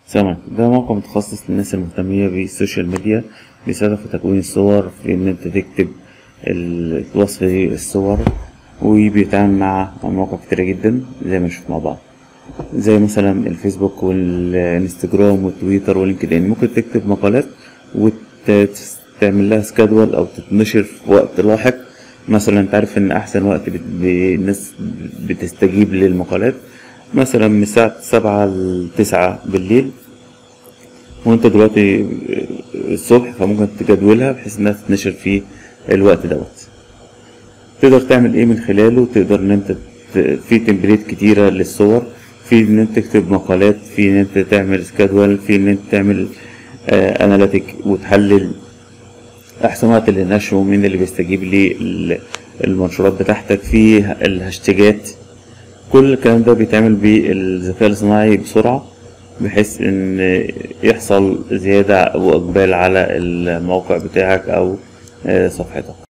السلام عليكم ده موقع متخصص للناس المهتمية بالسوشيال ميديا بيساعدك في تكوين الصور في إن أنت تكتب ال- وصف الصور وبيتعامل مع مواقع كتيرة جدا زي ما نشوف مع بعض زي مثلا الفيسبوك والانستجرام والتويتر واللينكد ان ممكن تكتب مقالات وتعمل لها سكادول او تتنشر في وقت لاحق مثلا انت عارف ان احسن وقت بت- ب- الناس بتستجيب للمقالات مثلا من الساعة سبعة لتسعة بالليل وانت دلوقتي الصبح فممكن تجدولها بحيث انها تتنشر في الوقت دوت تقدر تعمل ايه من خلاله تقدر ان انت ت- في تمبليت كتيرة للصور في ان انت تكتب مقالات في ان انت تعمل سكادول في ان انت تعمل اناليتيك وتحلل احسن وقت للنشر ومين اللي بيستجيب للمنشورات بتاعتك في الهاشتاجات كل الكلام ده بيتعمل بالذكاء الاصطناعي بسرعة بحيث ان يحصل زيادة واقبال على الموقع بتاعك او آه، صفحتك